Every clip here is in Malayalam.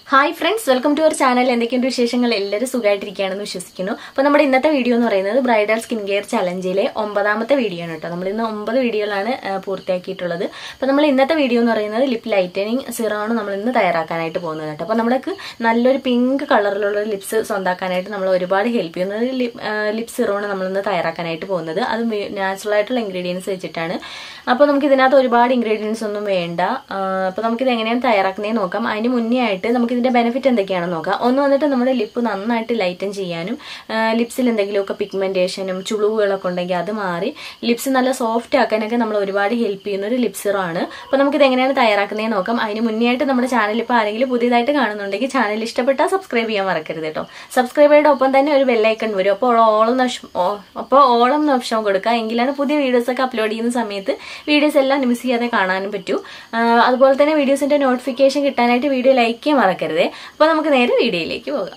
hi friends welcome to our channel എന്തൊക്കെയുണ്ട് വിശേഷങ്ങൾ എല്ലാവരും സുഖമായിട്ടിരിക്കുകയാണെന്ന് വിശ്വസിക്കുന്നു അപ്പോൾ നമ്മുടെ ഇന്നത്തെ വീഡിയോ എന്ന് പറയുന്നത് ബ്രൈഡൽ സ്കിൻ കെയർ ചലഞ്ചിലെ ഒമ്പതാമത്തെ വീഡിയോ ആണ് കേട്ടോ നമ്മൾ ഇന്ന് ഒമ്പത് വീഡിയോകളാണ് ആ, പൂർത്തിയാക്കിയിട്ടുള്ളത് അപ്പോൾ നമ്മൾ ഇന്നത്തെ വീഡിയോ എന്ന് പറയുന്നത് ലിപ് ലൈറ്റനിങ് സിറാണ് നമ്മൾ ഇന്ന് തയ്യാറാക്കാനായിട്ട് പോകുന്നത് കേട്ടോ അപ്പോൾ നമ്മൾക്ക് നല്ലൊരു പിങ്ക് കളറിലുള്ള ലിപ്സ് സ്വന്താക്കാനായിട്ട് നമ്മൾ ഒരുപാട് ഹെൽപ്പ് ചെയ്യുന്നത് ലിപ് സിറോണ് നമ്മൾ ഇന്ന് തയ്യാറാക്കാനായിട്ട് പോകുന്നത് അത് നാച്ചുറൽ ആയിട്ടുള്ള ഇൻഗ്രീഡിയൻസ് വെച്ചിട്ടാണ് അപ്പോൾ നമുക്ക് ഇതിനകത്ത് ഒരുപാട് ഇൻഗ്രീഡിയൻസ് ഒന്നും വേണ്ട അപ്പോൾ നമുക്കിത് എങ്ങനെയാണ് തയ്യാറാക്കുന്നതെന്ന് നോക്കാം അതിന് മുന്നേ ആയിട്ട് നമുക്ക് ഇതിന്റെ ബെനിഫിറ്റ് എന്തൊക്കെയാണെന്ന് നോക്കാം ഒന്ന് വന്നിട്ട് നമ്മുടെ ലിപ്പ് നന്നായിട്ട് ലൈറ്റൻ ചെയ്യാനും ലിപ്സിൽ എന്തെങ്കിലുമൊക്കെ പിഗ്മെന്റേഷനും ചുളിവുകളൊക്കെ ഉണ്ടെങ്കിൽ അത് മാറി ലിപ്സ് നല്ല സോഫ്റ്റ് ആക്കാനൊക്കെ നമ്മൾ ഒരുപാട് ഹെൽപ്പ് ചെയ്യുന്ന ഒരു ലിപ്സിറോ ആണ് അപ്പോൾ നമുക്കിത് എങ്ങനെയാണ് തയ്യാറാക്കുന്നതെന്ന് നോക്കാം അതിന് മുന്നേ ആയിട്ട് നമ്മുടെ ചാനൽ ഇപ്പോൾ ആരെങ്കിലും പുതിയതായിട്ട് കാണുന്നുണ്ടെങ്കിൽ ചാനൽ ഇഷ്ടപ്പെട്ടാൽ സബ്സ്ക്രൈബ് ചെയ്യാൻ മറക്കരുത് കേട്ടോ സബ്സ്ക്രൈബറുടെ ഒപ്പം തന്നെ ഒരു ബെല്ലൈക്കൺ വരും അപ്പോൾ ഓളം അപ്പോൾ ഓളം എന്ന ഓപ്ഷൻ കൊടുക്കുക എങ്കിലാണ് പുതിയ വീഡിയോസ് ഒക്കെ അപ്ലോഡ് ചെയ്യുന്ന സമയത്ത് വീഡിയോസ് എല്ലാം മിസ് ചെയ്യാതെ കാണാനും പറ്റൂ ആ, അതുപോലെ തന്നെ വീഡിയോസിന്റെ നോട്ടിഫിക്കേഷൻ കിട്ടാനായിട്ട് വീഡിയോ ലൈക്ക് ചെയ്യാൻ മറക്കരുത് അപ്പോൾ നമുക്ക് നേരെ വീഡിയോയിലേക്ക് പോകാം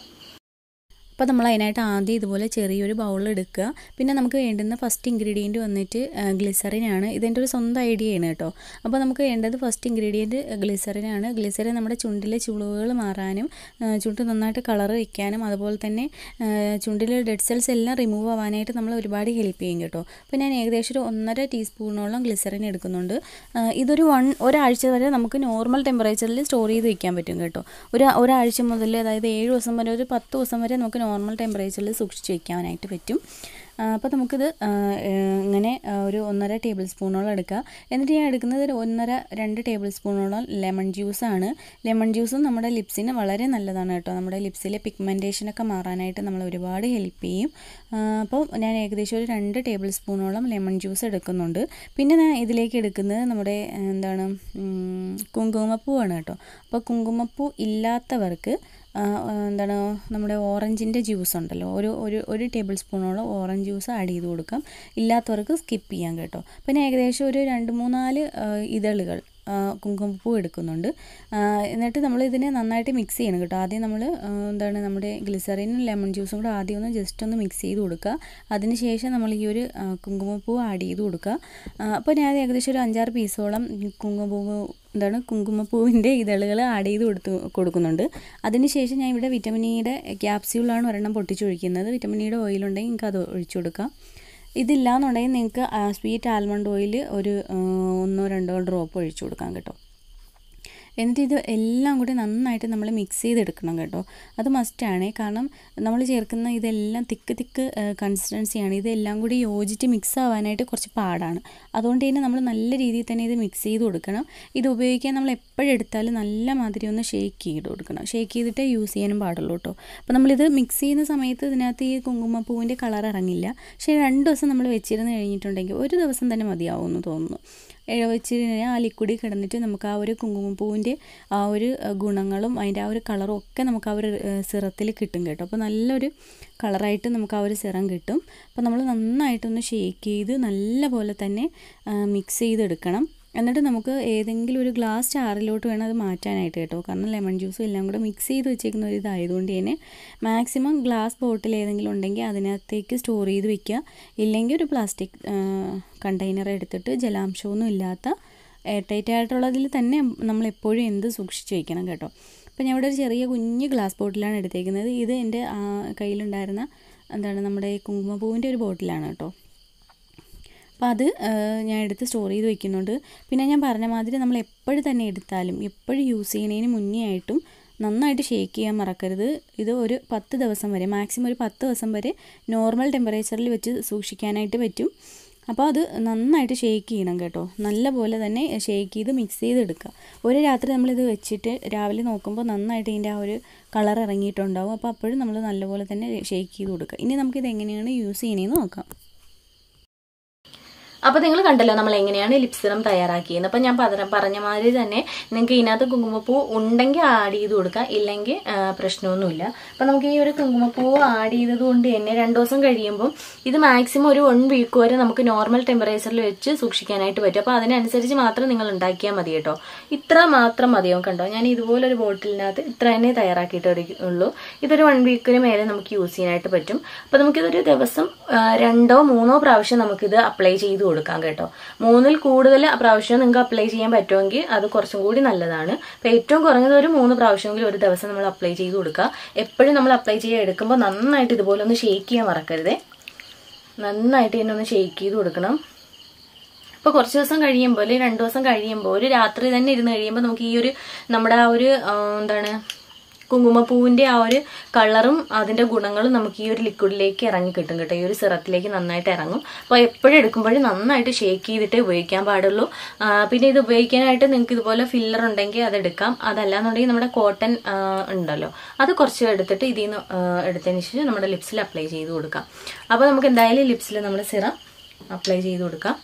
അപ്പോൾ നമ്മൾ അതിനായിട്ട് ആദ്യം ഇതുപോലെ ചെറിയൊരു ബൗൾ എടുക്കുക പിന്നെ നമുക്ക് വേണ്ടുന്ന ഫസ്റ്റ് ഇൻഗ്രീഡിയൻറ്റ് വന്നിട്ട് ഗ്ലിസറിനാണ് ഇതെൻ്റെ ഒരു സ്വന്തം ഐഡിയയാണ് കേട്ടോ അപ്പോൾ നമുക്ക് വേണ്ടത് ഫസ്റ്റ് ഇൻഗ്രീഡിയൻറ്റ് ഗ്ലിസറിനാണ് ഗ്ലിസറിൻ നമ്മുടെ ചുണ്ടിലെ ചുളിവുകൾ മാറാനും ആ, ചുണ്ട് നന്നായിട്ട് കളർ വയ്ക്കാനും അതുപോലെ തന്നെ ആ, ചുണ്ടിലെ ഡെഡ് സെൽസ് എല്ലാം റിമൂവ് ആവാനായിട്ട് നമ്മൾ ഒരുപാട് ഹെൽപ്പ് ചെയ്യും കേട്ടോ അപ്പോൾ ഞാൻ ഏകദേശം ഒരു ഒന്നര ടീസ്പൂണോളം ഗ്ലിസറിൻ എടുക്കുന്നുണ്ട് ആ, ഇതൊരു വൺ ഒരാഴ്ച വരെ നമുക്ക് നോർമൽ ടെമ്പറേച്ചറിൽ സ്റ്റോർ ചെയ്ത് വെക്കാൻ പറ്റും കേട്ടോ ഒരു ഒരാഴ്ച മുതൽ അതായത് ഏഴ് ദിവസം വരെ ഒരു പത്ത് ദിവസം വരെ നമുക്ക് നോർമൽ ടെമ്പറേച്ചറിൽ സൂക്ഷിച്ച് വെക്കാനായിട്ട് പറ്റും അപ്പോൾ നമുക്കിത് ആ, ഏഹ്, ഇങ്ങനെ ആ, ഒരു ഒന്നര ടേബിൾ സ്പൂണോളം എടുക്കുക എന്നിട്ട് ഞാൻ എടുക്കുന്നത് ഒരു ഒന്നര രണ്ട് ടേബിൾ സ്പൂണോളം ലെമൺ ജ്യൂസാണ് ലെമൺ ജ്യൂസും നമ്മുടെ ലിപ്സിന് വളരെ നല്ലതാണ് കേട്ടോ നമ്മുടെ ലിപ്സിലെ പിഗ്മെൻറ്റേഷനൊക്കെ മാറാനായിട്ട് നമ്മൾ ഒരുപാട് ഹെൽപ്പ് ചെയ്യും ആ, അപ്പോൾ ഞാൻ ഏകദേശം ഒരു രണ്ട് ടേബിൾ സ്പൂണോളം ലെമൺ ജ്യൂസ് എടുക്കുന്നുണ്ട് പിന്നെ ഞാൻ ഇതിലേക്ക് എടുക്കുന്നത് നമ്മുടെ ആ, എന്താണ് ഉം, കുങ്കുമപ്പൂവാണ് കേട്ടോ അപ്പോൾ കുങ്കുമപ്പൂ ഇല്ലാത്തവർക്ക് ആ, ആ, എന്താണ് നമ്മുടെ ഓറഞ്ചിൻ്റെ ജ്യൂസ് ഉണ്ടല്ലോ ഒരു ഒരു ഒരു ടേബിൾ സ്പൂണോളം ഓറഞ്ച് ജ്യൂസ് ആഡ് ചെയ്ത് കൊടുക്കാം ഇല്ലാത്തവർക്ക് സ്കിപ്പ് ചെയ്യാം കേട്ടോ പിന്നെ ഏകദേശം ഒരു രണ്ട് മൂന്നാല് ആ, ഇതളുകൾ ആ, കുങ്കുമപ്പൂ എടുക്കുന്നുണ്ട് ആ, എന്നിട്ട് നമ്മൾ ഇതിനെ നന്നായിട്ട് മിക്സ് ചെയ്യണം കേട്ടോ ആദ്യം നമ്മൾ എന്താണ് നമ്മുടെ ഗ്ലിസറിനും ലെമൺ ജ്യൂസും കൂടെ ആദ്യം ഒന്ന് ജസ്റ്റ് ഒന്ന് മിക്സ് ചെയ്ത് കൊടുക്കുക അതിനുശേഷം നമ്മൾ ഈ ഒരു ആ, കുങ്കുമപ്പൂ ആഡ് ചെയ്ത് കൊടുക്കുക ആ, അപ്പോൾ ഞാൻ ഏകദേശം ഒരു അഞ്ചാറ് പീസോളം കുങ്കുമപ്പൂ എന്താണ് കുങ്കുമപ്പൂവിൻ്റെ ഇതളുകൾ ആഡ് ചെയ്ത് കൊടുത്തു കൊടുക്കുന്നുണ്ട് അതിനുശേഷം ഞാൻ ഇവിടെ വിറ്റമിൻ ഇയുടെ ക്യാപ്സ്യൂളാണ് ഒരെണ്ണം പൊട്ടിച്ചൊഴിക്കുന്നത് വിറ്റമിൻ ഇയുടെ ഓയിലുണ്ടെങ്കിൽ നിങ്ങൾക്ക് അത് ഒഴിച്ചു കൊടുക്കാം ഇതില്ലാന്നുണ്ടെങ്കിൽ നിങ്ങൾക്ക് സ്വീറ്റ് ആൽമണ്ട് ഓയിൽ ഒരു ആ, ഒന്നോ രണ്ടോ ഡ്രോപ്പ് ഒഴിച്ചു കൊടുക്കാം കേട്ടോ എന്നിട്ട് ഇത് എല്ലാം കൂടി നന്നായിട്ട് നമ്മൾ മിക്സ് ചെയ്തെടുക്കണം കേട്ടോ അത് മസ്റ്റാണ് കാരണം നമ്മൾ ചേർക്കുന്ന ഇതെല്ലാം തിക്ക് തിക്ക് കൺസിസ്റ്റൻസിയാണ് ഇതെല്ലാം കൂടി യോജിച്ച് മിക്സ് ആവാനായിട്ട് കുറച്ച് പാടാണ് അതുകൊണ്ട് തന്നെ നമ്മൾ നല്ല രീതിയിൽ തന്നെ ഇത് മിക്സ് ചെയ്ത് കൊടുക്കണം ഇത് ഉപയോഗിക്കാൻ നമ്മൾ എപ്പോഴെടുത്താലും നല്ല മാതിരി ഒന്ന് ഷേക്ക് ചെയ്ത് കൊടുക്കണം ഷേക്ക് ചെയ്തിട്ടേ യൂസ് ചെയ്യാനും പാടുള്ളൂ കേട്ടോ അപ്പോൾ നമ്മളിത് മിക്സ് ചെയ്യുന്ന സമയത്ത് ഇതിനകത്ത് ഈ കുങ്കുമപ്പൂവിൻ്റെ കളർ ഇറങ്ങില്ല പക്ഷേ രണ്ട് ദിവസം നമ്മൾ വെച്ചിരുന്ന് കഴിഞ്ഞിട്ടുണ്ടെങ്കിൽ ഒരു ദിവസം തന്നെ മതിയാവുമെന്ന് തോന്നുന്നു ഏ- വെച്ച് കഴിഞ്ഞാൽ ആ ലിക്വിഡിൽ കിടന്നിട്ട് നമുക്ക് ആ ഒരു കുങ്കുമപ്പൂവിൻ്റെ ആ ഒരു അഹ്, ഗുണങ്ങളും അതിൻ്റെ ആ ഒരു കളറും ഒക്കെ നമുക്ക് ആ ഒരു സിറത്തിൽ കിട്ടും കേട്ടോ അപ്പോൾ നല്ലൊരു കളറായിട്ട് നമുക്ക് ആ ഒരു സിറം കിട്ടും അപ്പോൾ നമ്മൾ നന്നായിട്ടൊന്ന് ഷേക്ക് ചെയ്ത് നല്ല പോലെ തന്നെ മിക്സ് ചെയ്തെടുക്കണം എന്നിട്ട് നമുക്ക് ഏതെങ്കിലും ഒരു ഗ്ലാസ് ചാറിലോട്ട് വേണം അത് മാറ്റാനായിട്ട് കേട്ടോ കാരണം ലെമൺ ജ്യൂസും എല്ലാം കൂടെ മിക്സ് ചെയ്ത് വെച്ചേക്കുന്ന ഒരു ഇതായതുകൊണ്ട് തന്നെ മാക്സിമം ഗ്ലാസ് ബോട്ടിൽ ഏതെങ്കിലും ഉണ്ടെങ്കിൽ അതിനകത്തേക്ക് സ്റ്റോർ ചെയ്ത് വെക്കുക ഇല്ലെങ്കിൽ ഒരു പ്ലാസ്റ്റിക് കണ്ടെയ്നർ എടുത്തിട്ട് ജലാംശമൊന്നും ഇല്ലാത്ത എയർ ടൈറ്റ് ആയിട്ടുള്ളതിൽ തന്നെ നമ്മൾ എപ്പോഴും എന്ത് സൂക്ഷിച്ച് വെക്കണം കേട്ടോ അപ്പോൾ ഞാൻ ഇവിടെ ഒരു ചെറിയ കുഞ്ഞ് ഗ്ലാസ് ബോട്ടിലാണ് എടുത്തേക്കുന്നത് ഇത് എൻ്റെ ആ, കയ്യിലുണ്ടായിരുന്ന എന്താണ് നമ്മുടെ കുങ്കുമപ്പൂവിൻ്റെ ഒരു ബോട്ടിലാണ് കേട്ടോ അപ്പോൾ അത് ആ, ഞാൻ എടുത്ത് സ്റ്റോർ ചെയ്ത് വെക്കുന്നുണ്ട് പിന്നെ ഞാൻ പറഞ്ഞ മാതിരി നമ്മൾ എപ്പോഴും തന്നെ എടുത്താലും എപ്പോഴും യൂസ് ചെയ്യുന്നതിന് മുന്നേ ആയിട്ടും നന്നായിട്ട് ഷേക്ക് ചെയ്യാൻ മറക്കരുത് ഇത് ഒരു പത്ത് ദിവസം വരെ മാക്സിമം ഒരു പത്ത് ദിവസം വരെ നോർമൽ ടെമ്പറേച്ചറിൽ വെച്ച് സൂക്ഷിക്കാനായിട്ട് പറ്റും അപ്പോൾ അത് നന്നായിട്ട് ഷേക്ക് ചെയ്യണം കേട്ടോ നല്ല പോലെ തന്നെ ഷേക്ക് ചെയ്ത് മിക്സ് ചെയ്തെടുക്കുക ഒരു രാത്രി നമ്മളിത് വെച്ചിട്ട് രാവിലെ നോക്കുമ്പോൾ നന്നായിട്ട് ഇതിൻ്റെ ആ ഒരു കളർ ഇറങ്ങിയിട്ടുണ്ടാവും അപ്പോൾ അപ്പോഴും നമ്മൾ നല്ലപോലെ തന്നെ ഷേക്ക് ചെയ്ത് കൊടുക്കുക ഇനി നമുക്കിത് എങ്ങനെയാണ് യൂസ് ചെയ്യണേന്ന് നോക്കാം അപ്പോൾ നിങ്ങൾ കണ്ടല്ലോ നമ്മൾ എങ്ങനെയാണ് ലിപ്സിറം തയ്യാറാക്കിയത് അപ്പോൾ ഞാൻ പറഞ്ഞ പറഞ്ഞ മാതിരി തന്നെ നിങ്ങൾക്ക് ഇതിനകത്ത് കുങ്കുമപ്പൂ ഉണ്ടെങ്കിൽ ആഡ് ചെയ്ത് കൊടുക്കാം ഇല്ലെങ്കിൽ ആ, പ്രശ്നമൊന്നുമില്ല അപ്പോൾ നമുക്ക് ഈ ഒരു കുങ്കുമപ്പൂ ആഡ് ചെയ്തത് കൊണ്ട് തന്നെ രണ്ട് ദിവസം കഴിയുമ്പോൾ ഇത് മാക്സിമം ഒരു വൺ വീക്ക് വരെ നമുക്ക് നോർമൽ ടെമ്പറേച്ചറിൽ വെച്ച് സൂക്ഷിക്കാനായിട്ട് പറ്റും അപ്പോൾ അതിനനുസരിച്ച് മാത്രം നിങ്ങൾ ഉണ്ടാക്കിയാൽ മതി കേട്ടോ ഇത്ര മാത്രം മതിയാവും കണ്ടോ ഞാൻ ഇതുപോലെ ഒരു ബോട്ടിലിനകത്ത് ഇത്ര തന്നെ തയ്യാറാക്കിയിട്ട് ഉള്ളൂ ഇതൊരു വൺ വീക്കിന് മേലെ നമുക്ക് യൂസ് ചെയ്യാനായിട്ട് പറ്റും അപ്പോൾ നമുക്കിതൊരു ദിവസം ആ, രണ്ടോ മൂന്നോ പ്രാവശ്യം നമുക്കിത് അപ്ലൈ ചെയ്ത് കൊടുക്കാം കൊടുക്കാം കേട്ടോ മൂന്നിൽ കൂടുതൽ പ്രാവശ്യം നിങ്ങൾക്ക് അപ്ലൈ ചെയ്യാൻ പറ്റുമെങ്കിൽ അത് കുറച്ചും കൂടി നല്ലതാണ് അപ്പൊ ഏറ്റവും കുറഞ്ഞത് ഒരു മൂന്ന് പ്രാവശ്യമെങ്കിലും ഒരു ദിവസം നമ്മൾ അപ്ലൈ ചെയ്ത് കൊടുക്കുക എപ്പോഴും നമ്മൾ അപ്ലൈ ചെയ്യാൻ എടുക്കുമ്പോൾ നന്നായിട്ട് ഇതുപോലെ ഒന്ന് ഷേക്ക് ചെയ്യാൻ മറക്കരുതേ നന്നായിട്ട് തന്നെ ഒന്ന് ഷേക്ക് ചെയ്ത് കൊടുക്കണം ഇപ്പൊ കുറച്ച് ദിവസം കഴിയുമ്പോൾ അല്ലെങ്കിൽ രണ്ടു ദിവസം കഴിയുമ്പോൾ ഒരു രാത്രി തന്നെ ഇരുന്ന് കഴിയുമ്പോൾ നമുക്ക് ഈ ഒരു നമ്മുടെ ആ ഒരു ആ, എന്താണ് കുങ്കുമപ്പൂവിന്റെ ആ ഒരു കളറും അതിന്റെ ഗുണങ്ങളും നമുക്ക് ഈ ഒരു ലിക്വിഡിലേക്ക് ഇറങ്ങി കിട്ടും കേട്ടോ ഈ ഒരു സിറത്തിലേക്ക് നന്നായിട്ട് ഇറങ്ങും അപ്പോൾ എപ്പോഴും എടുക്കുമ്പോഴും നന്നായിട്ട് ഷേക്ക് ചെയ്തിട്ടേ ഉപയോഗിക്കാൻ പാടുള്ളൂ ആ, പിന്നെ ഇത് ഉപയോഗിക്കാനായിട്ട് നിങ്ങൾക്ക് ഇതുപോലെ ഫില്ലർ ഉണ്ടെങ്കിൽ അത് എടുക്കാം അതല്ലാന്നുണ്ടെങ്കിൽ നമ്മുടെ കോട്ടൺ ഉണ്ടല്ലോ അത് കുറച്ച് എടുത്തിട്ട് ഇതിൽ നിന്ന് എടുത്തതിന് ശേഷം നമ്മുടെ ലിപ്സിൽ അപ്ലൈ ചെയ്ത് കൊടുക്കാം അപ്പോൾ നമുക്ക് എന്തായാലും ലിപ്സിൽ നമ്മൾ സിറം അപ്ലൈ ചെയ്ത് കൊടുക്കാം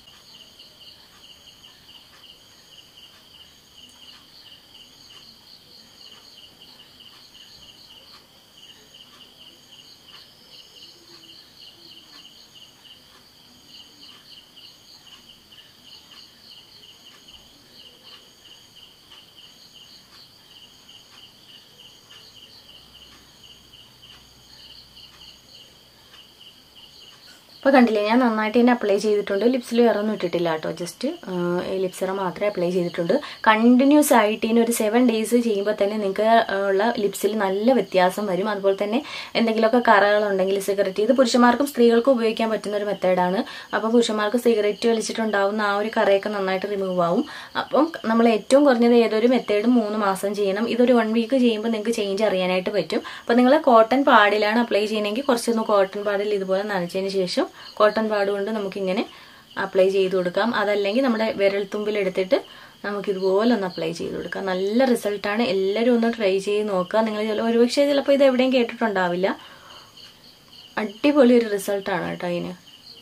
അപ്പോൾ കണ്ടില്ലേ ഞാൻ നന്നായിട്ട് തന്നെ അപ്ലൈ ചെയ്തിട്ടുണ്ട് ലിപ്സിൽ വേറെ ഒന്നും ഇട്ടിട്ടില്ല കേട്ടോ ജസ്റ്റ് ലിപ് സിറം മാത്രമേ അപ്ലൈ ചെയ്തിട്ടുണ്ട് കണ്ടിന്യൂസ് ആയിട്ട് ഇനി ഒരു സെവൻ ഡേയ്സ് ചെയ്യുമ്പോൾ തന്നെ നിങ്ങൾക്ക് ഉള്ള ലിപ്സിൽ നല്ല വ്യത്യാസം വരും അതുപോലെ തന്നെ എന്തെങ്കിലുമൊക്കെ കറകളുണ്ടെങ്കിൽ സിഗരറ്റ് ഇത് പുരുഷന്മാർക്കും സ്ത്രീകൾക്കും ഉപയോഗിക്കാൻ പറ്റുന്ന ഒരു മെത്തേഡാണ് അപ്പോൾ പുരുഷന്മാർക്ക് സിഗരറ്റ് വലിച്ചിട്ടുണ്ടാവുന്ന ആ ഒരു കറയൊക്കെ നന്നായിട്ട് റിമൂവ് ആവും അപ്പം നമ്മൾ ഏറ്റവും കുറഞ്ഞത് ഏതൊരു മെത്തേഡും മൂന്ന് മാസം ചെയ്യണം ഇതൊരു വൺ വീക്ക് ചെയ്യുമ്പോൾ നിങ്ങൾക്ക് ചേഞ്ച് അറിയാനായിട്ട് പറ്റും അപ്പോൾ നിങ്ങൾ കോട്ടൺ പാഡിലാണ് അപ്ലൈ ചെയ്യണമെങ്കിൽ കുറച്ചൊന്ന് കോട്ടൺ പാഡിൽ ഇതുപോലെ നനച്ചതിന് ശേഷം കോട്ടൺ പാഡ് കൊണ്ട് നമുക്കിങ്ങനെ അപ്ലൈ ചെയ്ത് കൊടുക്കാം അതല്ലെങ്കിൽ നമ്മുടെ വിരൽത്തുമ്പിൽ എടുത്തിട്ട് നമുക്ക് ഇതുപോലെ ഒന്ന് അപ്ലൈ ചെയ്ത് കൊടുക്കാം നല്ല റിസൾട്ടാണ് എല്ലാവരും ഒന്ന് ട്രൈ ചെയ്ത് നോക്കുക നിങ്ങൾ ചില ഒരുപക്ഷെ ചിലപ്പോൾ ഇത് എവിടെയും കേട്ടിട്ടുണ്ടാവില്ല അടിപൊളി ഒരു റിസൾട്ടാണ് കേട്ടോ അതിന്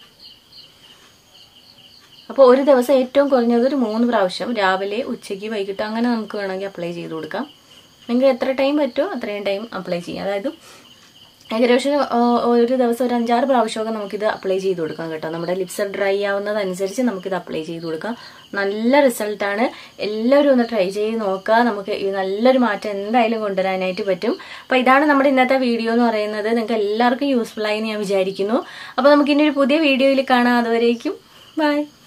അപ്പോൾ ഒരു ദിവസം ഏറ്റവും കുറഞ്ഞത് ഒരു മൂന്ന് പ്രാവശ്യം രാവിലെ ഉച്ചയ്ക്ക് വൈകിട്ട് അങ്ങനെ നമുക്ക് വേണമെങ്കിൽ അപ്ലൈ ചെയ്ത് കൊടുക്കാം നിങ്ങൾക്ക് എത്ര ടൈം പറ്റുമോ അത്രയും ടൈം അപ്ലൈ ചെയ്യാം അതായത് ഏകദേശം ആ, ഒരു ദിവസം ഒരു അഞ്ചാറ് പ്രാവശ്യമൊക്കെ നമുക്കിത് അപ്ലൈ ചെയ്ത് കൊടുക്കാം കേട്ടോ നമ്മുടെ ലിപ്സ് ഡ്രൈ ആവുന്നതനുസരിച്ച് നമുക്കിത് അപ്ലൈ ചെയ്ത് കൊടുക്കാം നല്ല റിസൾട്ടാണ് എല്ലാവരും ഒന്ന് ട്രൈ ചെയ്ത് നോക്കുക നമുക്ക് ഈ നല്ലൊരു മാറ്റം എന്തായാലും കൊണ്ടുവരാനായിട്ട് പറ്റും അപ്പോൾ ഇതാണ് നമ്മുടെ ഇന്നത്തെ വീഡിയോ എന്ന് പറയുന്നത് നിങ്ങൾക്ക് എല്ലാവർക്കും യൂസ്ഫുൾ ആയി എന്ന് ഞാൻ വിചാരിക്കുന്നു അപ്പോൾ നമുക്ക് ഇനി ഒരു പുതിയ വീഡിയോയിൽ കാണാം അതുവരേക്കും ബൈ